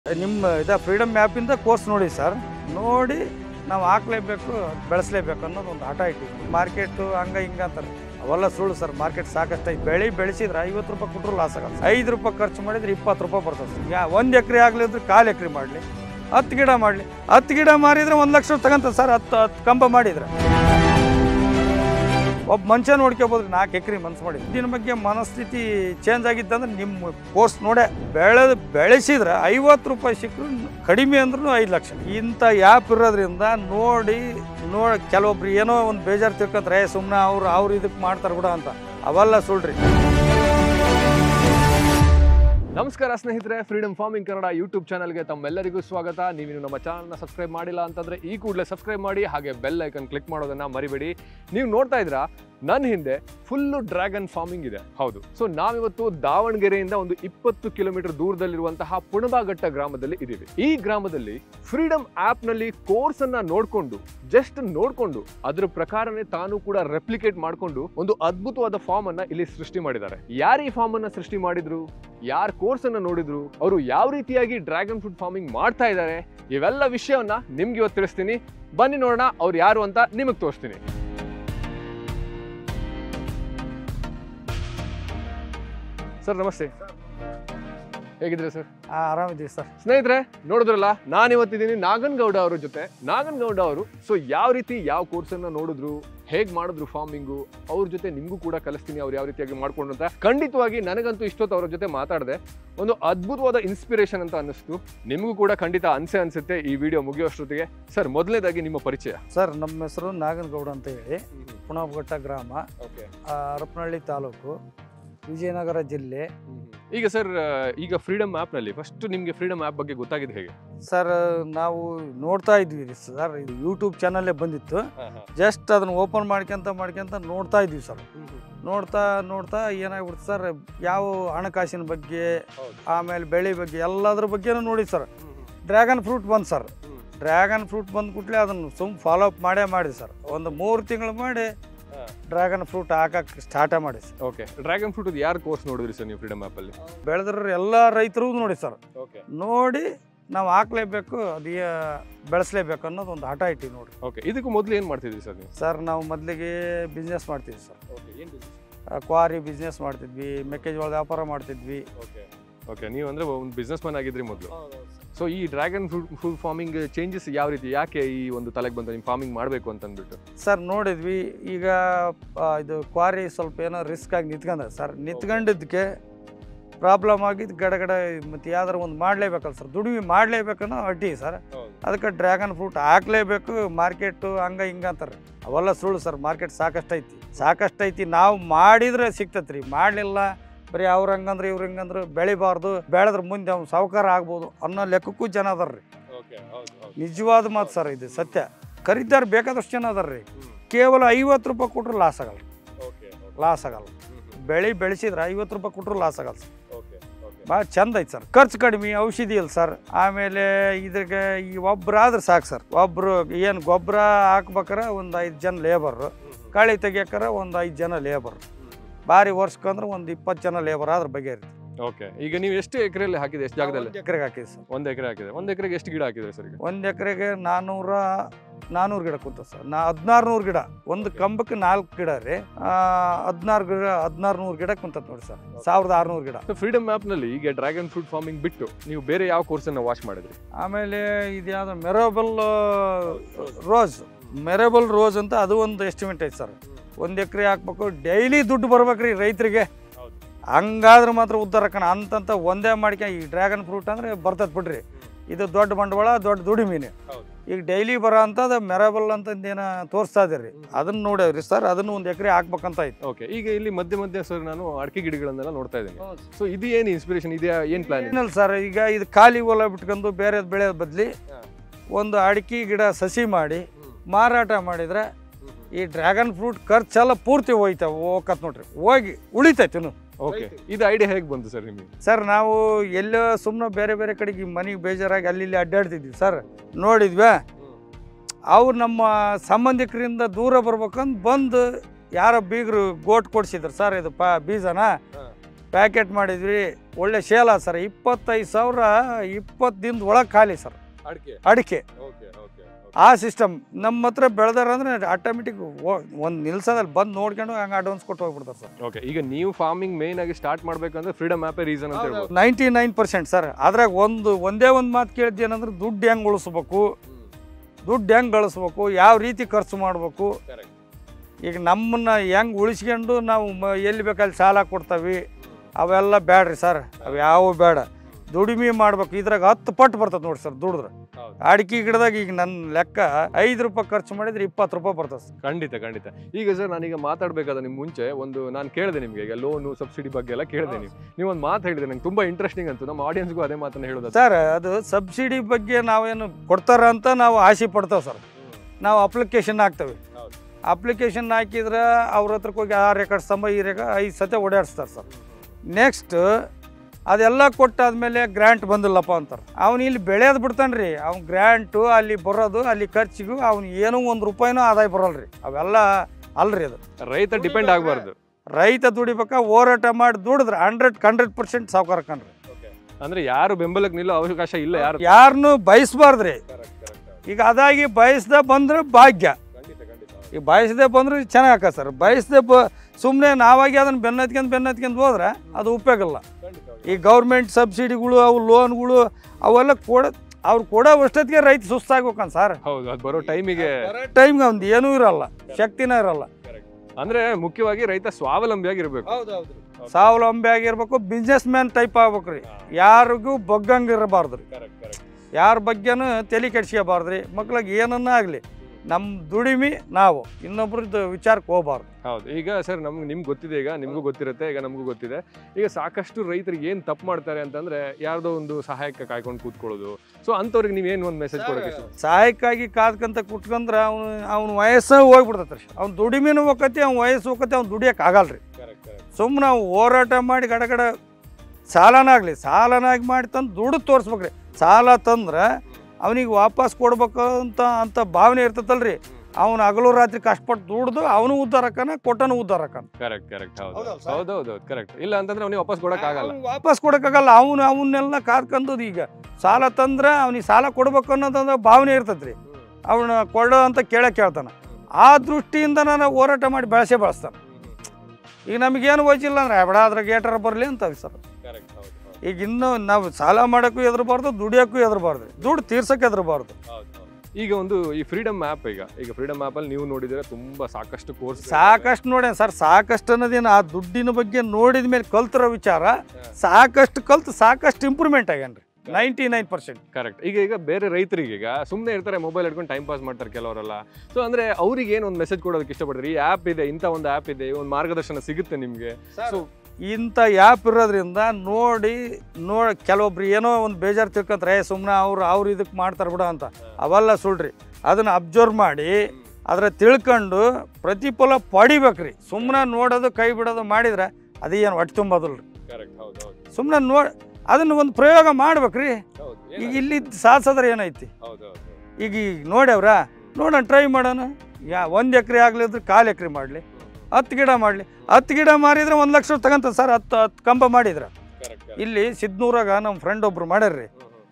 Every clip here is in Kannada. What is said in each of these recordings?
ನಿಮ್ಮ ಇದ ಫ್ರೀಡಮ್ ಆ್ಯಪಿಂದ ಕೋರ್ಸ್ ನೋಡಿ ಸರ್ ನೋಡಿ ನಾವು ಹಾಕ್ಲೇಬೇಕು ಬೆಳೆಸಲೇಬೇಕು ಅನ್ನೋದು ಒಂದು ಹಠ ಇಟ್ಟಿದ್ವಿ ಮಾರ್ಕೆಟು ಹಂಗ ಹಿಂಗ ಅಂತಾರೆ ಅವೆಲ್ಲ ಸುಳ್ಳು ಸರ್ ಮಾರ್ಕೆಟ್ ಸಾಕಷ್ಟು ಐತೆ ಬೆಳೆ ಬೆಳೆಸಿದ್ರೆ ಐವತ್ತು ರೂಪಾಯಿ ಕೊಟ್ಟರು ಲಾಸ್ ಆಗಲ್ಲ ಐದು ರೂಪಾಯಿ ಖರ್ಚು ಮಾಡಿದ್ರೆ ಇಪ್ಪತ್ತು ರೂಪಾಯಿ ಬರ್ತದೆ ಸರ್ ಯಾ ಒಂದು ಎಕರೆ ಆಗ್ಲಿದ್ರೆ ಕಾಲು ಎಕರೆ ಮಾಡಲಿ ಹತ್ತು ಗಿಡ ಮಾಡಲಿ ಹತ್ತು ಗಿಡ ಮಾರಿದ್ರೆ ಒಂದು ಲಕ್ಷ ತಗೊಂತ ಸರ್ ಹತ್ತು ಹತ್ತು ಕಂಬ ಮಾಡಿದ್ರೆ ಒಬ್ಬ ಮನುಷ್ಯ ನೋಡ್ಕೋಬೋದು ನಾಲ್ಕು ಎಕರೆ ಮನ್ಸು ಮಾಡಿ ಇದ್ರ ಬಗ್ಗೆ ಮನಸ್ಥಿತಿ ಚೇಂಜ್ ಆಗಿತ್ತಂದ್ರೆ ನಿಮ್ಮ ಕೋರ್ಸ್ ನೋಡೇ ಬೆಳೆದು ಬೆಳೆಸಿದ್ರೆ ಐವತ್ತು ರೂಪಾಯಿ ಸಿಕ್ಕರು ಕಡಿಮೆ ಅಂದ್ರೂ ಐದು ಲಕ್ಷ ಇಂಥ ಆ್ಯಪ್ ಇರೋದ್ರಿಂದ ನೋಡಿ ನೋಡಿ ಕೆಲವೊಬ್ರು ಏನೋ ಒಂದು ಬೇಜಾರು ತಿಳ್ಕೊತಾರೆ ಸುಮ್ಮನೆ ಅವ್ರು ಅವ್ರು ಇದಕ್ಕೆ ಮಾಡ್ತಾರೆ ಕೂಡ ಅಂತ ಅವೆಲ್ಲ ಸುಳ್ರಿ ನಮಸ್ಕಾರ ಸ್ನೇಹಿತರೆ ಫ್ರೀಡಮ್ ಫಾರ್ಮಿಂಗ್ ಕನ್ನಡ ಯೂಟ್ಯೂಬ್ ಚಾನಲ್ಗೆ ತಮ್ಮೆಲ್ಲರಿಗೂ ಸ್ವಾಗತ ನೀವಿನ್ನು ನಮ್ಮ ಚಾನಲ್ನ ಸಬ್ಸ್ಕ್ರೈಬ್ ಮಾಡಿಲ್ಲ ಅಂತಂದ್ರೆ ಈ ಕೂಡಲೇ ಸಬ್ಸ್ಕ್ರೈಬ್ ಮಾಡಿ ಹಾಗೆ ಬೆಲ್ ಐಕನ್ ಕ್ಲಿಕ್ ಮಾಡೋದನ್ನ ಮರಿಬೇಡಿ ನೀವು ನೋಡ್ತಾ ಇದ್ರಾ ನನ್ನ ಹಿಂದೆ ಫುಲ್ಲು ಡ್ರ್ಯಾಗನ್ ಫಾರ್ಮಿಂಗ್ ಇದೆ ಹೌದು ಸೊ ನಾವಿವತ್ತು ದಾವಣಗೆರೆಯಿಂದ ಒಂದು ಇಪ್ಪತ್ತು ಕಿಲೋಮೀಟರ್ ದೂರದಲ್ಲಿರುವಂತಹ ಪುಣಬಾಘಟ್ಟ ಗ್ರಾಮದಲ್ಲಿ ಇದ್ದೀವಿ ಈ ಗ್ರಾಮದಲ್ಲಿ ಫ್ರೀಡಮ್ ಆಪ್ ನಲ್ಲಿ ಕೋರ್ಸ್ ಅನ್ನ ನೋಡ್ಕೊಂಡು ಜಸ್ಟ್ ನೋಡ್ಕೊಂಡು ಅದ್ರ ಪ್ರಕಾರನೇ ತಾನು ಕೂಡ ರೆಪ್ಲಿಕೇಟ್ ಮಾಡ್ಕೊಂಡು ಒಂದು ಅದ್ಭುತವಾದ ಫಾರ್ಮ್ ಅನ್ನ ಇಲ್ಲಿ ಸೃಷ್ಟಿ ಮಾಡಿದ್ದಾರೆ ಯಾರು ಈ ಫಾರ್ಮ್ ಅನ್ನ ಸೃಷ್ಟಿ ಮಾಡಿದ್ರು ಯಾರು ಕೋರ್ಸ್ ಅನ್ನ ನೋಡಿದ್ರು ಅವರು ಯಾವ ರೀತಿಯಾಗಿ ಡ್ರ್ಯಾಗನ್ ಫ್ರೂಟ್ ಫಾರ್ಮಿಂಗ್ ಮಾಡ್ತಾ ಇದ್ದಾರೆ ಇವೆಲ್ಲ ವಿಷಯವನ್ನ ನಿಮ್ಗೆ ಇವತ್ತು ತಿಳಿಸ್ತೀನಿ ಬನ್ನಿ ನೋಡೋಣ ಅವ್ರು ಯಾರು ಅಂತ ನಿಮಗೆ ತೋರಿಸ್ತೀನಿ ಸರ್ ನಮಸ್ತೆ ಹೇಗಿದ್ರೆ ಸರ್ ಆರಾಮಿದ್ದೀವಿ ಸರ್ ಸ್ನೇಹಿತರೆ ನೋಡಿದ್ರಲ್ಲ ನಾನು ಇವತ್ತಿದ್ದೀನಿ ನಾಗನಗೌಡ ಅವ್ರ ಜೊತೆ ನಾಗನಗೌಡ ಅವರು ಸೊ ಯಾವ ರೀತಿ ಯಾವ ಕೋರ್ಸ್ ಅನ್ನ ನೋಡಿದ್ರು ಹೇಗ್ ಮಾಡಿದ್ರು ಫಾರ್ಮಿಂಗು ಅವ್ರ ಜೊತೆ ನಿಮ್ಗೂ ಕೂಡ ಕಲಿಸ್ತೀನಿ ಅವ್ರು ಯಾವ ರೀತಿಯಾಗಿ ಮಾಡ್ಕೊಂಡು ಅಂತ ಖಂಡಿತವಾಗಿ ನನಗಂತೂ ಇಷ್ಟೊತ್ತು ಅವ್ರ ಜೊತೆ ಮಾತಾಡಿದೆ ಒಂದು ಅದ್ಭುತವಾದ ಇನ್ಸ್ಪಿರೇಷನ್ ಅಂತ ಅನ್ನಿಸ್ತು ನಿಮಗೂ ಕೂಡ ಖಂಡಿತ ಅನ್ಸೆ ಅನ್ಸುತ್ತೆ ಈ ವಿಡಿಯೋ ಮುಗಿಯೋಷ್ಟೊತ್ತಿಗೆ ಸರ್ ಮೊದಲನೇದಾಗಿ ನಿಮ್ಮ ಪರಿಚಯ ಸರ್ ನಮ್ಮ ಹೆಸರು ನಾಗನಗೌಡ ಅಂತ ಹೇಳಿ ಪುಣಬಘಟ್ಟ ಗ್ರಾಮ ಓಕೆ ಆ, ಹರಪನಹಳ್ಳಿ ತಾಲೂಕು ವಿಜಯನಗರ ಜಿಲ್ಲೆ ಈಗ ಸರ್ ಈಗ ಫ್ರೀಡಮ್ ಆಪ್ ನಲ್ಲಿ ಫಸ್ಟ್ ನಿಮ್ಗೆ ಫ್ರೀಡಮ್ ಆಪ್ ಬಗ್ಗೆ ಗೊತ್ತಾಗಿದೆ ಹೇಗೆ ಸರ್ ನಾವು ನೋಡ್ತಾ ಇದ್ವಿ ರೀ ಸರ್ ಇದು ಯೂಟ್ಯೂಬ್ ಚಾನಲ್ಲೇ ಬಂದಿತ್ತು ಜಸ್ಟ್ ಅದನ್ನ ಓಪನ್ ಮಾಡ್ಕೊಂತ ಮಾಡ್ಕೊಂತ ನೋಡ್ತಾ ಇದ್ವಿ ಸರ್ ನೋಡ್ತಾ ನೋಡ್ತಾ ಏನಾಗ್ಬಿಡ್ತು ಸರ್ ಯಾವ ಹಣಕಾಸಿನ ಬಗ್ಗೆ ಹೌದು. ಆಮೇಲೆ ಬೆಳೆ ಬಗ್ಗೆ ಎಲ್ಲದ್ರ ಬಗ್ಗೆನೂ ನೋಡಿ ಸರ್ ಡ್ರ್ಯಾಗನ್ ಫ್ರೂಟ್ ಬಂದು ಸರ್ ಡ್ರ್ಯಾಗನ್ ಫ್ರೂಟ್ ಬಂದ ಕೂಡಲೇ ಅದನ್ನು ಸುಮ್ ಫಾಲೋ ಅಪ್ ಮಾಡೇ ಮಾಡಿ ಸರ್ ಒಂದು ಮೂರು ತಿಂಗಳು ಮಾಡಿ ಹಾ. ಡ್ರ್ಯಾಗನ್ ಫ್ರೂಟ್ ಹಾಕಕ್ಕೆ ಸ್ಟಾರ್ಟೇ ಮಾಡಿ ಸರ್ ಓಕೆ ಡ್ರ್ಯಾಗನ್ ಫ್ರೂಟ್ ಯಾರು ಕೋರ್ಸ್ ನೋಡಿದ್ರಿ ಸರ್ ನೀವು ಫ್ರೀಡಮ್ ಆಪ್ ಅಲ್ಲಿ ಬೆಳೆದ್ರ ಎಲ್ಲ ರೈತರು ನೋಡಿ ಸರ್ ಓಕೆ ನೋಡಿ ನಾವು ಹಾಕ್ಲೇಬೇಕು ಅದು ಬೆಳೆಸಲೇಬೇಕು ಅನ್ನೋದು ಒಂದು ಹಠ ಇಟ್ಟಿವಿ ನೋಡಿ ಓಕೆ ಇದಕ್ಕೂ ಮೊದಲು ಏನು ಮಾಡ್ತಿದ್ರಿ ಸರ್ ನೀವು ಸರ್ ನಾವು ಮೊದಲಿಗೆ ಬಿಸ್ನೆಸ್ ಮಾಡ್ತಿದ್ವಿ ಸರ್ ಓಕೆ ಏನು ಆ, ಕ್ವಾರಿ ಬಿಸ್ನೆಸ್ ಮಾಡ್ತಿದ್ವಿ ಮೆಕ್ಕೆಜೋಳದ ವ್ಯಾಪಾರ ಮಾಡ್ತಿದ್ವಿ ಓಕೆ ಓಕೆ ನೀವು ಅಂದ್ರೆ ಒಂದು ಬಿಸ್ನೆಸ್ ಮ್ಯಾನ್ ಆಗಿದ್ರಿ ಮೊದಲು ಸೊ ಈ dragon fruit fruit farming changes ಯಾವ ರೀತಿ ಯಾಕೆ ಈ ಒಂದು ತಲೆಗೆ ಬಂತು ನಿಮ್ಮ ಫಾರ್ಮಿಂಗ್ ಮಾಡಬೇಕು ಅಂತ ಅಂದ್ಬಿಟ್ಟು ಸರ್ ನೋಡಿದ್ವಿ ಈಗ ಆ, ಇದು ಕ್ವಾರಿ ಸ್ವಲ್ಪ ಏನೋ ರಿಸ್ಕ್ ಆಗಿ ನಿಂತ್ಕೊಂಡ ಸರ್ ನಿಂತ್ಕೊಂಡಿದ್ದಕ್ಕೆ ಪ್ರಾಬ್ಲಮ್ ಆಗಿದ್ದು ಗಡ ಗಡ ಮತ್ತು ಯಾವ್ದಾರು ಒಂದು ಮಾಡಲೇಬೇಕಲ್ಲ ಸರ್ ದುಡಿಮೆ ಮಾಡಲೇಬೇಕನ್ನೋ ಅಡ್ಡಿ ಸರ್ ಅದಕ್ಕೆ ಡ್ರ್ಯಾಗನ್ ಫ್ರೂಟ್ ಹಾಕ್ಲೇಬೇಕು ಮಾರ್ಕೆಟು ಹಂಗ ಹಿಂಗ ಅಂತಾರೆ ಅವೆಲ್ಲ ಸುಳ್ಳು ಸರ್ ಮಾರ್ಕೆಟ್ ಸಾಕಷ್ಟು ಐತಿ ಸಾಕಷ್ಟು ಐತಿ ನಾವು ಮಾಡಿದ್ರೆ ಸಿಗ್ತೈತೆ ರೀ ಮಾಡಲಿಲ್ಲ ಬರೀ ಅವ್ರ ಹಂಗಂದ್ರೆ ಇವ್ರ ಹಂಗಂದ್ರೆ ಬೆಳಿಬಾರ್ದು ಬೆಳೆದ್ರೆ ಮುಂದೆ ಅವ್ನು ಸಾವುಕಾರ ಆಗ್ಬೋದು ಅನ್ನೋ ಲೆಕ್ಕಕ್ಕೂ ಜನ ಅದಾರ ರೀ ಓಕೆ ಹೌದು ಹೌದು ನಿಜವಾದ ಮಾತು ಸರ್ ಇದು ಸತ್ಯ ಖರೀದಾರ ಬೇಕಾದಷ್ಟು ಜನ ಅದಾರ ರೀ ಕೇವಲ ಐವತ್ತು ರೂಪಾಯಿ ಕೊಟ್ಟರು ಲಾಸ್ ಆಗಲ್ಲ ಓಕೆ ಲಾಸ್ ಆಗಲ್ಲ ಬೆಳೆ ಬೆಳೆಸಿದ್ರೆ ಐವತ್ತು ರೂಪಾಯಿ ಕೊಟ್ಟರು ಲಾಸ್ ಆಗಲ್ಲ ಸರ್ ಓಕೆ ಓಕೆ ಭಾಳ ಚಂದ ಐತೆ ಸರ್ ಖರ್ಚು ಕಡಿಮೆ ಔಷಧಿ ಇಲ್ಲ ಸರ್ ಆಮೇಲೆ ಇದ್ರಾಗೆ ಈ ಒಬ್ರು ಆದ್ರೆ ಸಾಕು ಸರ್ ಒಬ್ಬರು ಏನು ಗೊಬ್ಬರ ಹಾಕ್ಬೇಕಾರೆ ಒಂದು ಐದು ಜನ ಲೇಬರು ಕಳೆ ತೆಗಿಯಕ್ಕಾರ ಒಂದು ಐದು ಜನ ಲೇಬರ್ ಭಾರಿ ವರ್ಷಕ್ಕಂದ್ರೆ ಒಂದು ಇಪ್ಪತ್ತು ಜನ ಲೇಬರ್ ಆದ್ರೆ ಬಗೆಹರಿ ಓಕೆ ಈಗ ನೀವು ಎಷ್ಟು ಎಕರೆಯಲ್ಲಿ ಹಾಕಿದೆ ಎಷ್ಟು ಜಾಗದಲ್ಲಿ ಒಂದು ಎಕರೆಗೆ ಹಾಕಿದೆ ಸರ್ ಒಂದು ಎಕರೆ ಹಾಕಿದೆ ಒಂದು ಎಕರೆಗೆ ಎಷ್ಟು ಗಿಡ ಹಾಕಿದ್ರೆ ಸರ್ ಈಗ ಒಂದು ಎಕರೆಗೆ ನಾನ್ನೂರ ನಾನ್ನೂರು ಗಿಡ ಕುಂತ ಸರ್ ನಾ ಹದಿನಾರು ನೂರು ಗಿಡ ಒಂದು ಕಂಬಕ್ಕೆ ನಾಲ್ಕು ಗಿಡ ರೀ ಹದಿನಾರು ಗಿಡ ಹದಿನಾರು ನೂರು ಗಿಡ ಕುಂತತ್ ನೋಡಿ ಸರ್ ಸಾವಿರದ ಆರುನೂರು ಗಿಡ ಸೊ ಫ್ರೀಡಮ್ ನಲ್ಲಿ ಈಗ ಡ್ರ್ಯಾಗನ್ ಫ್ರೂಟ್ ಫಾರ್ಮಿಂಗ್ ಬಿಟ್ಟು ನೀವು ಬೇರೆ ಯಾವ ಕೋರ್ಸನ್ನು ವಾಚ್ ಮಾಡಿದ್ರಿ ಆಮೇಲೆ ಇದು ಯಾವ್ದು ಮೆರೋಬಲ್ ರೋಸ್ ಮೆರೋಬಲ್ ರೋಸ್ ಅಂತ ಅದು ಒಂದು ಎಸ್ಟಿಮೇಟ್ ಐತೆ ಸರ್ ಒಂದು ಎಕರೆ ಹಾಕ್ಬೇಕು ಡೈಲಿ ದುಡ್ಡು ಬರ್ಬೇಕ್ರಿ ರೈತರಿಗೆ ಹೌದು. ಹಂಗಾದ್ರೆ ಮಾತ್ರ ಉದ್ಧಾರ ಕಣ ಅಂತಂತ ಒಂದೇ ಮಾಡ್ಕ ಈ ಡ್ರ್ಯಾಗನ್ ಫ್ರೂಟ್ ಅಂದ್ರೆ ಬರ್ತದೆ ಬಿಡ್ರಿ ಇದು ದೊಡ್ಡ ಬಂಡವಾಳ ದೊಡ್ಡ ದುಡಿಮೀನು ಹೌದು. ಈಗ ಡೈಲಿ ಬರೋ ಅಂಥದ್ದು ಮೆರಬಲ್ ಅಂತಂದು ಏನೋ ತೋರಿಸ್ತಾ ಇದ್ದೀರಿ ಅದನ್ನ ನೋಡೇವ್ರಿ ಸರ್ ಅದನ್ನು ಒಂದು ಎಕರೆ ಹಾಕ್ಬೇಕಂತ ಐತೆ ಓಕೆ ಈಗ ಇಲ್ಲಿ ಮಧ್ಯೆ ಮಧ್ಯೆ ಸರ್ ನಾನು ಅಡಿಕೆ ಗಿಡಗಳನ್ನೆಲ್ಲ ನೋಡ್ತಾ ಇದ್ದೀನಿ ಸೊ ಇದು ಏನು ಇನ್ಸ್ಪಿರೇಷನ್ ಇದೆಯಾ ಏನು ಪ್ಲಾನ್ ಇದೆ ಏನಿಲ್ಲ ಸರ್ ಈಗ ಇದು ಖಾಲಿ ಹೊಲ ಬಿಟ್ಕೊಂಡು ಬೇರೆ ಬೆಳೆಯೋದ್ ಬದ್ಲಿ ಹಾ. ಒಂದು ಅಡಿಕೆ ಗಿಡ ಸಸಿ ಮಾಡಿ ಮಾರಾಟ ಮಾಡಿದ್ರೆ ಈ ಡ್ರ್ಯಾಗನ್ ಫ್ರೂಟ್ ಖರ್ಚೆಲ್ಲ ಪೂರ್ತಿ ಹೋಯ್ತಾವೆ ಹೋಗತ್ ನೋಡ್ರಿ ಹೋಗಿ ಉಳಿತೈತೆ ಇನ್ನು ಓಕೆ ಇದು ಐಡಿಯಾ ಹೇಗೆ ಬಂತು ಸರ್ ನಿಮಗೆ ಸರ್ ನಾವು ಎಲ್ಲೋ ಸುಮ್ಮನೆ ಬೇರೆ ಬೇರೆ ಕಡೆಗೆ ಮನೆಗೆ ಬೇಜಾರಾಗಿ ಅಲ್ಲಿ ಇಲ್ಲಿ ಅಡ್ಡಾಡ್ತಿದ್ವಿ ಸರ್ ನೋಡಿದ್ವಿ ಅವ್ರು ನಮ್ಮ ಸಂಬಂಧಿಕರಿಂದ ದೂರ ಬರ್ಬೇಕಂತ ಬಂದು ಯಾರೋ ಬೀಗರು ಗೋಟ್ ಕೊಡ್ಸಿದ್ರು ಸರ್ ಇದು ಪ ಬೀಜನ ಪ್ಯಾಕೆಟ್ ಮಾಡಿದ್ವಿ ಒಳ್ಳೆ ಶೇಲ ಸರ್ ಇಪ್ಪತ್ತೈದು ಸಾವಿರ ಇಪ್ಪತ್ತು ದಿನದ ಒಳಗೆ ಖಾಲಿ ಸರ್ ಅಡಿಕೆ ಅಡಿಕೆ ಓಕೆ ಓಕೆ ಆ ಸಿಸ್ಟಮ್ ನಮ್ಮ ಹತ್ರ ಬೆಳೆದಾರ ಅಂದ್ರೆ ಆಟೋಮೆಟಿಕ್ ಒಂದು ನಿಲ್ಸೋದಲ್ಲಿ ಬಂದು ನೋಡ್ಕೊಂಡು ಹಂಗೆ ಅಡ್ವಾನ್ಸ್ ಕೊಟ್ಟು ಹೋಗ್ಬಿಡ್ತಾರೆ ಸರ್ ಓಕೆ ಈಗ ನೀವು ಫಾರ್ಮಿಂಗ್ ಮೇನ್ ಆಗಿ ಸ್ಟಾರ್ಟ್ ಮಾಡ್ಬೇಕಂದ್ರೆ ಫ್ರೀಡಮ್ ಆಪೇ ರೀಸನ್ ಅಂತ ಹೇಳ್ಬೋದು ನೈಂಟಿ ನೈನ್ ಪರ್ಸೆಂಟ್ ಸರ್ ಅದ್ರಾಗ ಒಂದು ಒಂದೇ ಒಂದು ಮಾತು ಕೇಳಿದ್ದು ಏನಂದ್ರೆ ದುಡ್ಡು ಹೆಂಗೆ ಉಳಿಸ್ಬೇಕು ದುಡ್ಡು ಹೆಂಗೆ ಗಳಿಸ್ಬೇಕು ಯಾವ ರೀತಿ ಖರ್ಚು ಮಾಡಬೇಕು Correct. ಈಗ ನಮ್ಮನ್ನ ಹೆಂಗೆ ಉಳಿಸ್ಕೊಂಡು ನಾವು ಮ- ಎಲ್ಲಿ ಬೇಕಲ್ಲಿ ಸಾಲ ಕೊಡ್ತಾವೆ ಅವೆಲ್ಲ ಬೇಡ್ರಿ ಸರ್ ಅವು ಯಾವ ಬೇಡ ದುಡಿಮೆ ಮಾಡ್ಬೇಕು ಇದ್ರಾಗ ಹತ್ತು ಪಟ್ಟು ಬರ್ತದೆ ನೋಡಿ ಸರ್ ದುಡಿದ್ರೆ ಹೌದು. ಅಡಿಕೆ ಗಿಡದಾಗ ಈಗ ನನ್ನ ಲೆಕ್ಕ ಐದು ರೂಪಾಯಿ ಖರ್ಚು ಮಾಡಿದ್ರೆ ಇಪ್ಪತ್ತು ರೂಪಾಯಿ ಬರ್ತದೆ ಸರ್ ಖಂಡಿತ ಖಂಡಿತ ಈಗ ಸರ್ ನಾನೀಗ ಮಾತಾಡ್ಬೇಕಾದ್ರೆ ನಿಮ್ ಮುಂಚೆ ಒಂದು ನಾನು ಕೇಳಿದೆ ನಿಮ್ಗೆ ಈಗ ಲೋನು ಸಬ್ಸಿಡಿ ಬಗ್ಗೆ ಎಲ್ಲ ಕೇಳಿದೆ ನೀವು ನೀವು ಒಂದು ಮಾತು ಹೇಳಿದೆ ನಂಗೆ ತುಂಬಾ ಇಂಟ್ರೆಸ್ಟಿಂಗ್ ಅಂತ ನಮ್ಮ ಆಡಿಯನ್ಸ್ಗೂ ಅದೇ ಮಾತನ್ನ ಹೇಳೋದು ಸರ್ ಅದು ಸಬ್ಸಿಡಿ ಬಗ್ಗೆ ನಾವೇನು ಕೊಡ್ತಾರ ಅಂತ ನಾವು ಆಸೆ ಪಡ್ತೇವೆ ಸರ್ ನಾವು ಅಪ್ಲಿಕೇಶನ್ ಹಾಕ್ತೇವೆ ಹೌದು. ಅಪ್ಲಿಕೇಶನ್ ಹಾಕಿದ್ರೆ ಅವ್ರ ಹತ್ರಕ್ಕೆ ಹೋಗಿ ಆ ರೆಕಾರ್ಡ್ ಸ್ತಂಭ ಈ ರೆಕಾರ್ಡ್ ಐದು ಸತಿ ಓಡಾಡಿಸ್ತಾರೆ ಸರ್ ನೆಕ್ಸ್ಟ್ ಅದೆಲ್ಲ ಕೊಟ್ಟಾದ್ಮೇಲೆ ಗ್ರ್ಯಾಂಟ್ ಬಂದಿಲ್ಲಪ್ಪ ಅಂತಾರೆ ಅವ್ನು ಇಲ್ಲಿ ಬೆಳೆಯೋದು ಬಿಡ್ತಾನೆ ರೀ ಅವ್ನು ಗ್ರ್ಯಾಂಟು ಅಲ್ಲಿ ಬರೋದು ಅಲ್ಲಿ ಖರ್ಚಿಗೂ ಅವ್ನು ಏನೂ ಒಂದು ರೂಪಾಯಿನೂ ಆದಾಯ ಬರಲ್ರಿ ಅವೆಲ್ಲ ಅಲ್ರಿ ಅದು ರೈತ ಡಿಪೆಂಡ್ ಆಗಬಾರ್ದು ರೈತ ದುಡಿಬೇಕಾ ಹೋರಾಟ ಮಾಡಿ ದುಡಿದ್ರೆ ಹಂಡ್ರೆಡ್ ಹಂಡ್ರೆಡ್ ಪರ್ಸೆಂಟ್ ಸಾವುಕಾರ ಕಣ್ರಿ ಅಂದ್ರೆ ಯಾರು ಬೆಂಬಲಕ್ಕೆ ನಿಲ್ಲೋ ಅವಕಾಶ ಇಲ್ಲ ಯಾರು ಯಾರನ್ನೂ ಬಯಸ್ಬಾರ್ದ್ರಿ ಈಗ ಅದಾಗಿ ಬಯಸ್ದೆ ಬಂದ್ರೆ ಭಾಗ್ಯ ಈಗ ಬಯಸದೆ ಬಂದ್ರೆ ಚೆನ್ನಾಗಿ ಹಾಕ ಸರ್ ಬಯಸದೆ ಬ ಸುಮ್ಮನೆ ನಾವಾಗಿ ಅದನ್ನು ಬೆನ್ನತ್ಕೊಂಡು ಬೆನ್ನತ್ಕೊಂಡು ಹೋದ್ರೆ ಅದು ಉಪಯೋಗ ಇಲ್ಲ ಈ ಗೌರ್ಮೆಂಟ್ ಸಬ್ಸಿಡಿಗಳು ಅವು ಲೋನ್ಗಳು ಅವೆಲ್ಲ ಕೊಡ ಅವ್ರು ಕೊಡೋ ಅಷ್ಟೊತ್ತಿಗೆ ರೈತ ಸುಸ್ತಾಗ್ಬೇಕಂತ ಸರ್ ಹೌದು ಅದು ಬರೋ ಟೈಮಿಗೆ ಟೈಮ್ಗೆ ಅವ್ನು ಏನೂ ಇರಲ್ಲ ಶಕ್ತಿನೇ ಇರಲ್ಲ ಅಂದ್ರೆ ಮುಖ್ಯವಾಗಿ ರೈತ ಸ್ವಾವಲಂಬಿಯಾಗಿರ್ಬೇಕು ಸ್ವಾವಲಂಬಿ ಆಗಿರ್ಬೇಕು ಬಿಸ್ನೆಸ್ ಮ್ಯಾನ್ ಟೈಪ್ ಆಗ್ಬೇಕು ರೀ ಯಾರಿಗೂ ಬಗ್ಗಂಗೆ ಇರಬಾರ್ದು ರೀ ಯಾರ ಬಗ್ಗೆನೂ ತಲೆ ಕೆಡ್ಸ್ಕೋಬಾರ್ದು ರೀ ಮಕ್ಳಿಗೆ ಏನನ್ನ ಆಗಲಿ ನಮ್ಮ ದುಡಿಮೆ ನಾವು ಇನ್ನೊಬ್ರದ್ದು ವಿಚಾರಕ್ಕೆ ಹೋಗ್ಬಾರ್ದು ಹೌದು ಈಗ ಸರ್ ನಮ್ಗೆ ನಿಮ್ಗೆ ಗೊತ್ತಿದೆ ಈಗ ನಿಮಗೂ ಗೊತ್ತಿರುತ್ತೆ ಈಗ ನಮಗೂ ಗೊತ್ತಿದೆ ಈಗ ಸಾಕಷ್ಟು ರೈತರಿಗೆ ಏನು ತಪ್ಪು ಮಾಡ್ತಾರೆ ಅಂತಂದ್ರೆ ಯಾರ್ದೋ ಒಂದು ಸಹಾಯಕ್ಕೆ ಕಾಯ್ಕೊಂಡು ಕೂತ್ಕೊಳ್ಳೋದು ಸೊ ಅಂಥವ್ರಿಗೆ ನೀವೇನು ಒಂದು ಮೆಸೇಜ್ ಕೊಡೋಕೆ ಇಷ್ಟ ಸಹಾಯಕ್ಕಾಗಿ ಕಾದ್ಕಂತ ಕುಟ್ಕೊಂಡ್ರೆ ಅವನು ಅವ್ನ ವಯಸ್ಸು ಹೋಗ್ಬಿಡ್ತೈತೆ ರೀ ಅವ್ನ ದುಡಿಮೆನೂ ಹೋಗತಿ ಅವ್ನ ವಯಸ್ಸು ಹೋಗತಿ ಅವ್ನು ದುಡಿಯೋಕೆ ಆಗಲ್ಲ ರೀ ಸುಮ್ಮನೆ ನಾವು ಹೋರಾಟ ಮಾಡಿ ಗಡ ಗಡ ಸಾಲನಾಗಲಿ ಸಾಲನಾಗಿ ಮಾಡಿ ತಂದು ದುಡ್ಡು ತೋರಿಸ್ಬೇಕು ರೀ ಸಾಲ ತಂದ್ರೆ ಅವನಿಗೆ ವಾಪಸ್ ಕೊಡ್ಬೇಕು ಅಂತ ಅಂತ ಭಾವನೆ ಇರ್ತೈತಲ್ರಿ ಅವ್ನು ಹಗಲು ರಾತ್ರಿ ಕಷ್ಟಪಟ್ಟು ದುಡ್ದು ಅವನು ಉದ್ಧಾರಕ್ಕನ ಕೊಟ್ಟನು ಉದ್ಧಾರಕ್ಕನ ಕರೆಕ್ಟ್ ಕರೆಕ್ಟ್ ಹೌದು ಹೌದಲ್ಲ sir? ಹೌದು ಹೌದು ಕರೆಕ್ಟ್ ಇಲ್ಲ ಅಂತಂದ್ರೆ ಅವ್ನಿಗೆ ವಾಪಸ್ ಕೊಡೋಕ್ಕಾಗಲ್ಲ ಅವ್ನಿಗೆ ವಾಪಸ್ ಕೊಡೋಕ್ಕಾಗಲ್ಲ ಅವನು ಅವನ್ನೆಲ್ಲ ಕಾದ್ಕಂದದು ಈಗ ಸಾಲ ತಂದ್ರೆ ಅವ್ನಿಗೆ ಸಾಲ ಕೊಡ್ಬೇಕು ಅನ್ನೋದೊಂದು ಭಾವನೆ ಇರ್ತೈತೆ ರೀ ಅವನು ಕೊಡೋ ಅಂತ ಕೇಳಕ್ಕೆ ಕೇಳ್ತಾನೆ ಆ ದೃಷ್ಟಿಯಿಂದ ನಾನು ಹೋರಾಟ ಮಾಡಿ ಬೆಳೆಸೇ ಬೆಳೆಸ್ತಾನೆ ಈಗ ನಮಗೇನು ವಯಸ್ಸಿಲ್ಲ ಅಂದ್ರೆ ಬೇಡ ಅದ್ರಾಗ ಏಟರ ಬರಲಿ ಅಂತಾವೆ ಸರ್ ಕರೆಕ್ಟ್ ಹೌದು ಈಗ ಇನ್ನೂ ನಾವು ಸಾಲ ಮಾಡೋಕ್ಕೂ ಎದುರಬಾರ್ದು ದುಡಿಯೋಕ್ಕೂ ಎದುರಬಾರ್ದು ದುಡ್ಡು ತೀರ್ಸಕ್ಕೆ ಎದುರಬಾರ್ದು ಹೌದು ಈಗ ಒಂದು ಈ ಫ್ರೀಡಮ್ ಆ್ಯಪ್ ಈಗ ಈಗ ಫ್ರೀಡಮ್ ಆ್ಯಪಲ್ಲಿ ನೀವು ನೋಡಿದ್ರೆ ತುಂಬಾ ಸಾಕಷ್ಟು ಕೋರ್ಸ್ ಸಾಕಷ್ಟು ನೋಡಿ ಸರ್ ಸಾಕಷ್ಟು ಅನ್ನೋದೇನು ಆ ದುಡ್ಡಿನ ಬಗ್ಗೆ ನೋಡಿದ ಮೇಲೆ ಕಲ್ತಿರೋ ವಿಚಾರ ಸಾಕಷ್ಟು ಕಲ್ತು ಸಾಕಷ್ಟು ಇಂಪ್ರೂವ್ಮೆಂಟ್ ಆಗ್ಯಾನ್ರಿ ನೈಂಟಿ ನೈನ್ ಪರ್ಸೆಂಟ್ ಕರೆಕ್ಟ್ ಈಗ ಈಗ ಬೇರೆ ರೈತರಿಗೆ ಈಗ ಸುಮ್ಮನೆ ಇರ್ತಾರೆ ಮೊಬೈಲ್ ಹಿಡ್ಕೊಂಡು ಟೈಮ್ ಪಾಸ್ ಮಾಡ್ತಾರೆ ಕೆಲವರೆಲ್ಲ ಸೊ ಅಂದ್ರೆ ಅವ್ರಿಗೆ ಏನು ಒಂದು ಮೆಸೇಜ್ ಕೊಡೋದಕ್ಕೆ ಇಷ್ಟಪಡ್ತಾರೆ ಈ ಆ್ಯಪ್ ಇದೆ ಇಂಥ ಒಂದು ಆ್ಯಪ್ ಇದೆ ಒಂದು ಮಾರ್ಗದರ್ಶನ ಸಿಗುತ್ತೆ ನಿಮಗೆ ಸೊ ಇಂಥ ಆ್ಯಪ್ ಇರೋದ್ರಿಂದ ನೋಡಿ ನೋಡ ಕೆಲವೊಬ್ರು ಏನೋ ಒಂದು ಬೇಜಾರು ತಿಳ್ಕೊಂತಾರೆ ಸುಮ್ಮನೆ ಅವ್ರು ಅವ್ರು ಇದಕ್ಕೆ ಮಾಡ್ತಾರೆ ಬಿಡ ಅಂತ ಅವೆಲ್ಲ ಸುಳ್ರಿ ಅದನ್ನು ಅಬ್ಸರ್ವ್ ಮಾಡಿ ಅದರ ತಿಳ್ಕೊಂಡು ಪ್ರತಿಫಲ ಪಡಿಬೇಕ್ರಿ ಸುಮ್ಮನೆ ನೋಡೋದು ಕೈ ಬಿಡೋದು ಮಾಡಿದ್ರೆ ಅದೇನು ಹೊಟ್ಟೆ ತುಂಬೋದಿಲ್ಲ ರೀ ಕರೆಕ್ಟ್ ಹೌದು ಹೌದು ಸುಮ್ಮನೆ ನೋಡಿ ಅದನ್ನು ಒಂದು ಪ್ರಯೋಗ ಮಾಡ್ಬೇಕ್ರಿ ಹೌದು ಈಗ ಇಲ್ಲಿ ಸಾಧಿಸೋದ್ರೆ ಏನೈತಿ ಹೌದು ಹೌದು ಈಗ ಈಗ ನೋಡ್ಯಾವ್ರ ನೋಡೋಣ ಟ್ರೈ ಮಾಡೋಣ ಯಾ ಒಂದು ಎಕರೆ ಆಗಲಿದ್ರೆ ಕಾಲು ಎಕರೆ ಮಾಡಲಿ ಹತ್ತು ಗಿಡ ಮಾಡಲಿ ಹತ್ತು ಗಿಡ ಮಾರಿದ್ರೆ ಒಂದು ಲಕ್ಷ ತಗೊಂತ ಸರ್ ಹತ್ತು ಹತ್ತು ಕಂಬ ಮಾಡಿದ್ರೆ ಕರೆಕ್ಟ್ ಇಲ್ಲಿ ಸಿದ್ನೂರಾಗ ನಮ್ಮ ಫ್ರೆಂಡ್ ಒಬ್ರು ಮಾಡ್ಯಾರ್ರಿ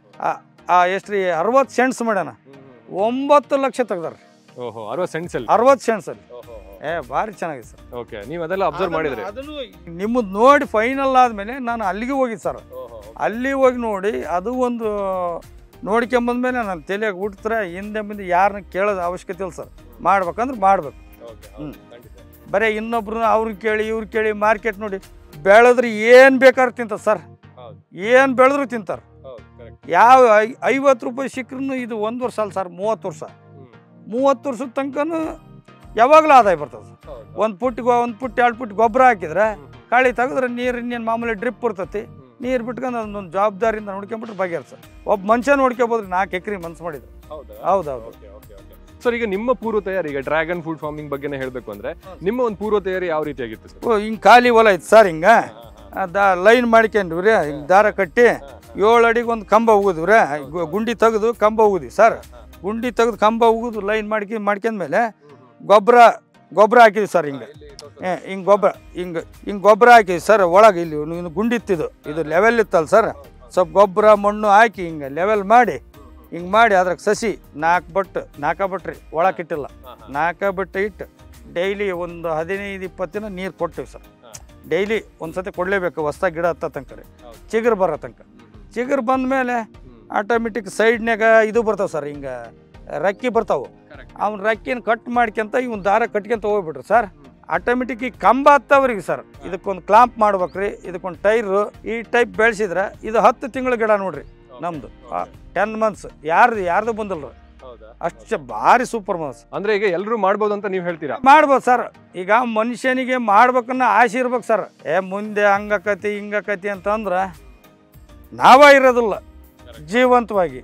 ಆ ಎಷ್ಟು ರೀ ಅರವತ್ತು ಸೆಂಟ್ಸ್ ಮಾಡ್ಯಾನ ಒಂಬತ್ತು ಲಕ್ಷ ತೆಗ್ದಾರ ಓಹೋ ಅರವತ್ತು ಸೆಂಟ್ಸ್ ಅಲ್ಲಿ ಅರವತ್ತು ಸೆಂಟ್ಸ್ ಅಲ್ಲಿ ಏ ಭಾರಿ ಚೆನ್ನಾಗಿದೆ ಸರ್ ಓಕೆ ನೀವು ಅದೆಲ್ಲ ಅಬ್ಸರ್ವ್ ಮಾಡಿದ್ರಿ ನಿಮ್ಮದು ನೋಡಿ ಫೈನಲ್ ಆದಮೇಲೆ ನಾನು ಅಲ್ಲಿಗೆ ಹೋಗಿದ್ದು ಸರ್ ಅಲ್ಲಿ ಹೋಗಿ ನೋಡಿ ಅದು ಒಂದು ನೋಡ್ಕೊಂಬಂದ್ಮೇಲೆ ನನ್ನ ತಲೆಯಾಗ ಹುಟ್ತಾರೆ ಹಿಂದೆ ಮುಂದೆ ಯಾರನ್ನ ಕೇಳೋದು ಅವಶ್ಯಕತೆ ಇಲ್ಲ ಸರ್ ಮಾಡ್ಬೇಕಂದ್ರೆ ಮಾಡ್ಬೇಕು ಹ್ಮ್. ಬರೀ ಇನ್ನೊಬ್ರು ಅವ್ರನ್ನ ಕೇಳಿ ಇವ್ರು ಕೇಳಿ ಮಾರ್ಕೆಟ್ ನೋಡಿ ಬೆಳೆದ್ರೆ ಏನು ಬೇಕಾದ್ರೂ ತಿಂತಾರೆ ಸರ್ ಹೌದು. ಏನು ಬೆಳೆದ್ರು ತಿಂತಾರೆ ಯಾವ ಐ- ಐವತ್ತು ರೂಪಾಯಿ ಸಿಕ್ಕರೂ ಇದು ಒಂದು ವರ್ಷ ಅಲ್ಲ ಸರ್ ಮೂವತ್ತು ವರ್ಷ ಮೂವತ್ತು ವರ್ಷದ ತನಕನೂ ಯಾವಾಗಲೂ ಆದಾಯ ಬರ್ತದೆ ಸರ್ ಒಂದು ಪುಟ್ಟಿಗೆ ಒಂದು ಪುಟ್ಟಿ ಎರಡು ಪುಟ್ಟಿ ಗೊಬ್ಬರ ಹಾಕಿದ್ರೆ ಕಾಳಿ ತೆಗೆದ್ರೆ ನೀರು ಇನ್ನೇನು ಮಾಮೂಲಿ ಡ್ರಿಪ್ ಇರ್ತೈತಿ ನೀರು ಬಿಟ್ಕೊಂಡು ಅದನ್ನೊಂದು ಜವಾಬ್ದಾರಿಯಿಂದ ನೋಡ್ಕೊಂಬಿಟ್ರೆ ಬಗೆಹರ್ಸ ಒಬ್ಬ ಮನುಷ್ಯ ನೋಡ್ಕೊಬೋದ್ರಿ ನಾಲ್ಕು ಎಕರೆ ಮನ್ಸು ಮಾಡಿದ್ರು ಹೌದೌದು ಸರ್ ಈಗ ನಿಮ್ಮ ಪೂರ್ವ ತಯಾರಿ ಈಗ ಡ್ರ್ಯಾಗನ್ ಫುಡ್ ಫಾರ್ಮಿಂಗ್ ಬಗ್ಗೆನೇ ಹೇಳಬೇಕು ಅಂದ್ರೆ ನಿಮ್ಮ ಒಂದು ಪೂರ್ವ ತಯಾರಿ ಯಾವ ರೀತಿಯಾಗಿತ್ತು ಸರ್ ಓ ಹಿಂಗೆ ಖಾಲಿ ಹೊಲ ಐತೆ ಸರ್ ಹಿಂಗೆ ದಾ ಲೈನ್ ಮಾಡ್ಕೊಂಡ್ವಿ ರೀ ಹಿಂಗೆ ದಾರ ಕಟ್ಟಿ ಏಳು ಅಡಿಗೆ ಒಂದು ಕಂಬ ಉಗಿದ್ವಿ ರೀ ಗು- ಗುಂಡಿ ತೆಗೆದು ಕಂಬ ಉಗಿದ್ವಿ ಸರ್ ಗುಂಡಿ ತೆಗೆದು ಕಂಬ ಉಗಿದು ಲೈನ್ ಮಾಡ್ಕೊ ಮಾಡ್ಕೊಂಡ್ಮೇಲೆ ಗೊಬ್ಬರ ಗೊಬ್ಬರ ಹಾಕಿದ್ವಿ ಸರ್ ಹಿಂಗೆ ಏ ಹಿಂಗೆ ಗೊಬ್ಬರ ಹಿಂಗೆ ಹಿಂಗೆ ಗೊಬ್ಬರ ಹಾಕಿ ಸರ್ ಒಳಗೆ ಇಲ್ಲಿ ಇನ್ನು ಗುಂಡಿತ್ತಿದು ಇದು ಲೆವೆಲ್ ಇತ್ತಲ್ಲ ಸರ್ ಸ್ವಲ್ಪ ಗೊಬ್ಬರ ಮಣ್ಣು ಹಾಕಿ ಹಿಂಗೆ ಲೆವೆಲ್ ಮಾಡಿ ಹಿಂಗೆ ಮಾಡಿ ಅದ್ರಾಗ ಸಸಿ ನಾಲ್ಕು ಬಟ್ಟು ನಾಲ್ಕ ಬಟ್ರಿ ಒಳಕ್ಕೆ ಇಟ್ಟಿಲ್ಲ ನಾಲ್ಕ ಬಟ್ಟೆ ಇಟ್ಟು ಡೈಲಿ ಒಂದು ಹದಿನೈದು ಇಪ್ಪತ್ತು ದಿನ ನೀರು ಕೊಡ್ತೀವಿ ಸರ್ ಹಾ. ಡೈಲಿ ಒಂದು ಸತಿ ಕೊಡಲೇಬೇಕು ಹೊಸ್ದಾಗಿ ಗಿಡ ಹತ್ತ ತನಕ ರೀ ಹೌದು. ಚಿಗುರು ಬರೋ ತನಕ ಚಿಗುರು ಬಂದ ಮೇಲೆ ಆಟೋಮೆಟಿಕ್ ಸೈಡ್ನ್ಯಾಗ ಇದು ಬರ್ತಾವೆ ಸರ್ ಹಿಂಗೆ ರಕ್ಕಿ ಬರ್ತಾವೆ ಅವ್ನ ರಕ್ಕಿನ ಕಟ್ ಮಾಡ್ಕೊಂತ ಇವ್ನ ದಾರ ಕಟ್ಕೊಂತ ಹೋಗ್ಬಿಟ್ರು ಸರ್ ಆಟೋಮೆಟಿಕ್ ಈ ಕಂಬ ಹತ್ತವ್ರಿಗೆ ಸರ್ ಇದಕ್ಕೊಂದು ಕ್ಲಾಂಪ್ ಮಾಡ್ಬೇಕ್ರಿ ಇದಕ್ಕೊಂದು ಟೈರು ಈ ಟೈಪ್ ಬೆಳೆಸಿದ್ರೆ ಇದು ಹತ್ತು ತಿಂಗಳ ಗಿಡ ನೋಡ್ರಿ ನಮ್ದು ಟೆನ್ ಮಂತ್ಸ್ ಯಾರ್ದು ಯಾರ್ದು ಬಂದಿಲ್ಲ ಅಷ್ಟು ಭಾರಿ ಸೂಪರ್ ಮನ್ಸ್ ಅಂದ್ರೆ ಈಗ ಎಲ್ಲರೂ ಮಾಡ್ಬೋದು ಅಂತ ನೀವು ಹೇಳ್ತೀರಾ ಮಾಡ್ಬೋದು ಸರ್ ಈಗ ಮನುಷ್ಯನಿಗೆ ಮಾಡ್ಬೇಕನ್ನ ಆಸೆ ಇರ್ಬೇಕು ಸರ್ ಏ ಮುಂದೆ ಹಂಗಕತಿ ಹಿಂಗಕತಿ ಅಂತಂದ್ರೆ ನಾವ ಇರೋದಿಲ್ಲ ಜೀವಂತವಾಗಿ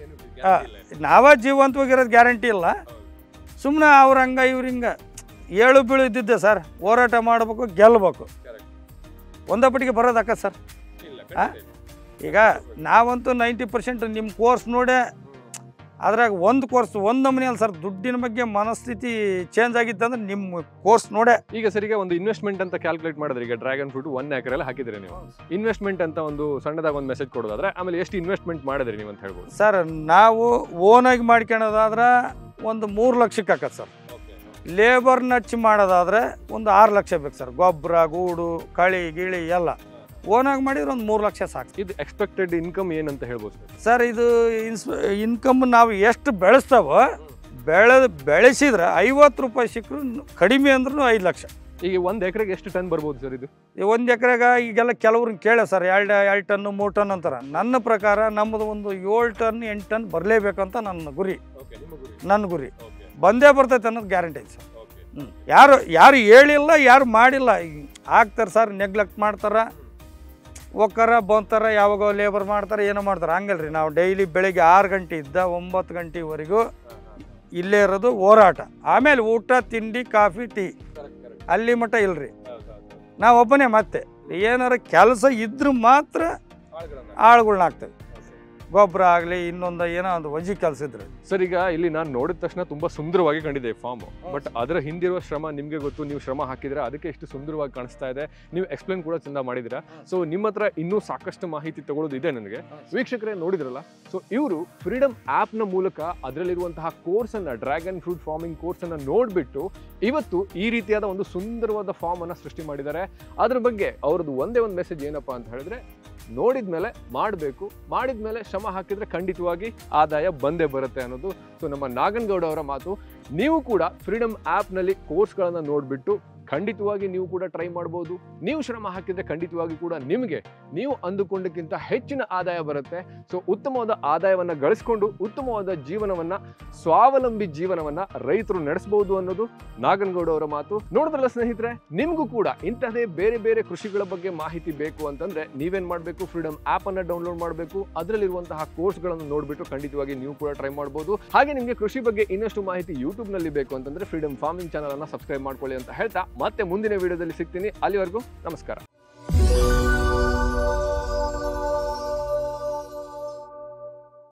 ಆ, ನಾವ ಜೀವಂತವಾಗಿರೋದು ಗ್ಯಾರಂಟಿ ಇಲ್ಲ ಸುಮ್ಮನೆ ಅವ್ರ ಹಂಗ ಇವ್ರ ಹಿಂಗ ಏಳು ಬೀಳು ಇದ್ದಿದ್ದೆ ಸರ್ ಹೋರಾಟ ಮಾಡ್ಬೇಕು ಗೆಲ್ಲಬೇಕು ಒಂದಪಟ್ಟಿಗೆ ಬರೋದಕ್ಕ ಸರ್ ಆ? ಈಗ ನಾವಂತೂ ನೈಂಟಿ ಪರ್ಸೆಂಟ್ ನಿಮ್ಮ ಕೋರ್ಸ್ ನೋಡೇ ಅದ್ರಾಗ ಒಂದು ಕೋರ್ಸ್ ಒಂದು ನಮೂನೆಯಲ್ಲಿ ಸರ್ ದುಡ್ಡಿನ ಬಗ್ಗೆ ಮನಸ್ಥಿತಿ ಚೇಂಜ್ ಆಗಿತ್ತಂದ್ರೆ ನಿಮ್ಮ ಕೋರ್ಸ್ ನೋಡೇ ಈಗ ಸರಿಗೆ ಒಂದು ಇನ್ವೆಸ್ಟ್ಮೆಂಟ್ ಅಂತ ಕ್ಯಾಲ್ಕುಲೇಟ್ ಮಾಡಿದ್ರೆ ಈಗ ಡ್ರ್ಯಾಗನ್ ಫ್ರೂಟ್ ಒನ್ ಎಕರೆಲ್ಲ ಹಾಕಿದ್ರಿ ನೀವು ಇನ್ವೆಸ್ಟ್ಮೆಂಟ್ ಅಂತ ಒಂದು ಸಣ್ಣದಾಗ ಒಂದು ಮೆಸೇಜ್ ಕೊಡೋದಾದ್ರೆ ಆಮೇಲೆ ಎಷ್ಟು ಇನ್ವೆಸ್ಟ್ಮೆಂಟ್ ಮಾಡಿದ್ರಿ ನೀವು ಅಂತ ಹೇಳ್ಬೋದು ಸರ್ ನಾವು ಓನಾಗಿ ಮಾಡ್ಕೊಳೋದಾದ್ರೆ ಒಂದು ಮೂರು ಲಕ್ಷಕ್ಕೆ ಹಾಕತ್ ಸರ್ ಲೇಬರ್ನ ಹಚ್ಚಿ ಮಾಡೋದಾದ್ರೆ ಒಂದು ಆರು ಲಕ್ಷ ಬೇಕು ಸರ್ ಗೊಬ್ಬರ ಗೂಡು ಕಳಿ ಗಿಳಿ ಎಲ್ಲ ಓನಾಗಿ ಮಾಡಿದ್ರೆ ಒಂದು ಮೂರು ಲಕ್ಷ ಸಾಕು ಇದು ಎಕ್ಸ್ಪೆಕ್ಟೆಡ್ ಇನ್ಕಮ್ ಏನಂತ ಹೇಳ್ಬೋದು ಸರ್ ಸರ್ ಇದು ಇನ್ಸ್ ಇನ್ಕಮ್ ನಾವು ಎಷ್ಟು ಬೆಳೆಸ್ತಾವೋ ಬೆಳೆದ ಬೆಳೆಸಿದ್ರೆ ಐವತ್ತು ರೂಪಾಯಿ ಸಿಕ್ಕರು ಕಡಿಮೆ ಅಂದ್ರೂ ಐದು ಲಕ್ಷ ಈಗ ಒಂದು ಎಕರೆಗೆ ಎಷ್ಟು ಟನ್ ಬರ್ಬೋದು ಸರ್ ಇದು ಒಂದು ಎಕರೆಗೆ ಈಗೆಲ್ಲ ಕೆಲವ್ರನ್ನ ಕೇಳ ಸರ್ ಎರಡು ಎರಡು ಟನ್ನು ಮೂರು ಟನ್ ಅಂತಾರೆ ನನ್ನ ಪ್ರಕಾರ ನಮ್ಮದು ಒಂದು ಏಳು ಟನ್ ಎಂಟು ಟನ್ ಬರಲೇಬೇಕಂತ ನನ್ನ ಗುರಿ ನನ್ನ ಗುರಿ ಬಂದೇ ಬರ್ತೈತೆ ಅನ್ನೋದು ಗ್ಯಾರಂಟಿ ಐತೆ ಸರ್ ಹ್ಞೂ ಯಾರು ಯಾರು ಹೇಳಿಲ್ಲ ಯಾರು ಮಾಡಿಲ್ಲ ಆಗ್ತಾರೆ ಸರ್ ನೆಗ್ಲೆಕ್ಟ್ ಮಾಡ್ತಾರೆ ಹೋಗ್ತಾರ ಬಂತಾರ ಯಾವಾಗ ಲೇಬರ್ ಮಾಡ್ತಾರೆ ಏನೋ ಮಾಡ್ತಾರೆ ಹಂಗಲ್ರಿ ನಾವು ಡೈಲಿ ಬೆಳಿಗ್ಗೆ ಆರು ಗಂಟೆ ಇದ್ದ ಒಂಬತ್ತು ಗಂಟೆವರೆಗೂ ಇಲ್ಲೇ ಇರೋದು ಹೋರಾಟ ಆಮೇಲೆ ಊಟ ತಿಂಡಿ ಕಾಫಿ ಟೀ ಅಲ್ಲಿ ಮಟ್ಟ ಇಲ್ರಿ ನಾವು ಒಬ್ಬನೇ ಮತ್ತೆ ಏನಾರ ಕೆಲಸ ಇದ್ರೂ ಮಾತ್ರ ಆಳುಗಳ್ನ ಹಾಕ್ತೇವೆ ಗೊಬ್ಬರ ಆಗಲಿ ಇನ್ನೊಂದು ಏನೋ ಒಂದು ವಜಿ ಕೆಲಸ ಇದ್ರೆ ಸರ್ ಈಗ ಇಲ್ಲಿ ನಾನು ನೋಡಿದ ತಕ್ಷಣ ತುಂಬಾ ಸುಂದರವಾಗಿ ಕಂಡಿದೆ ಫಾರ್ಮ್ ಬಟ್ ಅದರ ಹಿಂದಿರುವ ಶ್ರಮ ನಿಮಗೆ ಗೊತ್ತು ನೀವು ಶ್ರಮ ಹಾಕಿದ್ರೆ ಅದಕ್ಕೆ ಎಷ್ಟು ಸುಂದರವಾಗಿ ಕಾಣಿಸ್ತಾ ಇದೆ ನೀವು ಎಕ್ಸ್ಪ್ಲೇನ್ ಕೂಡ ಚಂದ ಮಾಡಿದಿರಾ ಸೊ ನಿಮ್ಮ ಹತ್ರ ಇನ್ನೂ ಸಾಕಷ್ಟು ಮಾಹಿತಿ ತಗೊಳ್ಳೋದು ಇದೆ ನನಗೆ ವೀಕ್ಷಕರೇ ನೋಡಿದ್ರಲ್ಲ ಸೊ ಇವರು ಫ್ರೀಡಮ್ ಆ್ಯಪ್ನ ಮೂಲಕ ಅದರಲ್ಲಿರುವಂತಹ ಕೋರ್ಸ್ ಅನ್ನ ಡ್ರ್ಯಾಗನ್ ಫ್ರೂಟ್ ಫಾರ್ಮಿಂಗ್ ಕೋರ್ಸ್ ಅನ್ನ ನೋಡ್ಬಿಟ್ಟು ಇವತ್ತು ಈ ರೀತಿಯಾದ ಒಂದು ಸುಂದರವಾದ ಫಾರ್ಮ್ ಅನ್ನ ಸೃಷ್ಟಿ ಮಾಡಿದ್ದಾರೆ ಅದ್ರ ಬಗ್ಗೆ ಅವ್ರದ್ದು ಒಂದೇ ಒಂದು ಮೆಸೇಜ್ ಏನಪ್ಪಾ ಅಂತ ಹೇಳಿದ್ರೆ ನೋಡಿದ್ಮೇಲೆ ಮಾಡಬೇಕು ಮಾಡಿದ್ಮೇಲೆ ಶ್ರಮ ಹಾಕಿದ್ರೆ ಖಂಡಿತವಾಗಿ ಆದಾಯ ಬಂದೇ ಬರುತ್ತೆ ಅನ್ನೋದು ಸೊ ನಮ್ಮ ನಾಗನಗೌಡ ಅವರ ಮಾತು ನೀವು ಕೂಡ ಫ್ರೀಡಮ್ ಆ್ಯಪ್ನಲ್ಲಿ ಕೋರ್ಸ್ಗಳನ್ನು ನೋಡಿಬಿಟ್ಟು ಖಂಡಿತವಾಗಿ ನೀವು ಕೂಡ ಟ್ರೈ ಮಾಡ್ಬೋದು ನೀವು ಶ್ರಮ ಹಾಕಿದ್ರೆ ಖಂಡಿತವಾಗಿ ಕೂಡ ನಿಮಗೆ ನೀವು ಅಂದುಕೊಂಡಕ್ಕಿಂತ ಹೆಚ್ಚಿನ ಆದಾಯ ಬರುತ್ತೆ ಸೊ ಉತ್ತಮವಾದ ಆದಾಯವನ್ನು ಗಳಿಸ್ಕೊಂಡು ಉತ್ತಮವಾದ ಜೀವನವನ್ನ ಸ್ವಾವಲಂಬಿ ಜೀವನವನ್ನ ರೈತರು ನಡೆಸಬಹುದು ಅನ್ನೋದು ನಾಗನಗೌಡ ಅವರ ಮಾತು ನೋಡಿದ್ರಲ್ಲ ಸ್ನೇಹಿತರೆ ನಿಮಗೂ ಕೂಡ ಇಂತಹದೇ ಬೇರೆ ಬೇರೆ ಕೃಷಿಗಳ ಬಗ್ಗೆ ಮಾಹಿತಿ ಬೇಕು ಅಂತಂದ್ರೆ ನೀವೇನ್ ಮಾಡಬೇಕು ಫ್ರೀಡಮ್ ಆಪ್ ಅನ್ನ ಡೌನ್ಲೋಡ್ ಮಾಡಬೇಕು ಅದರಲ್ಲಿರುವಂತಹ ಕೋರ್ಸ್ಗಳನ್ನು ನೋಡ್ಬಿಟ್ಟು ಖಂಡಿತವಾಗಿ ನೀವು ಕೂಡ ಟ್ರೈ ಮಾಡಬಹುದು ಹಾಗೆ ನಿಮಗೆ ಕೃಷಿ ಬಗ್ಗೆ ಇನ್ನಷ್ಟು ಮಾಹಿತಿ ಯೂಟ್ಯೂಬ್ ನಲ್ಲಿ ಬೇಕು ಅಂತಂದ್ರೆ ಫ್ರೀಡಮ್ ಫಾರ್ಮಿಂಗ್ ಚಾನಲ್ ಅನ್ನ ಸಬ್ಸ್ಕ್ರೈಬ್ ಮಾಡ್ಕೊಳ್ಳಿ ಅಂತ ಹೇಳ್ತಾ ಮತ್ತೆ ಮುಂದಿನ ವಿಡಿಯೋದಲ್ಲಿ ಸಿಗ್ತೀನಿ ಅಲ್ಲಿವರೆಗೂ ನಮಸ್ಕಾರ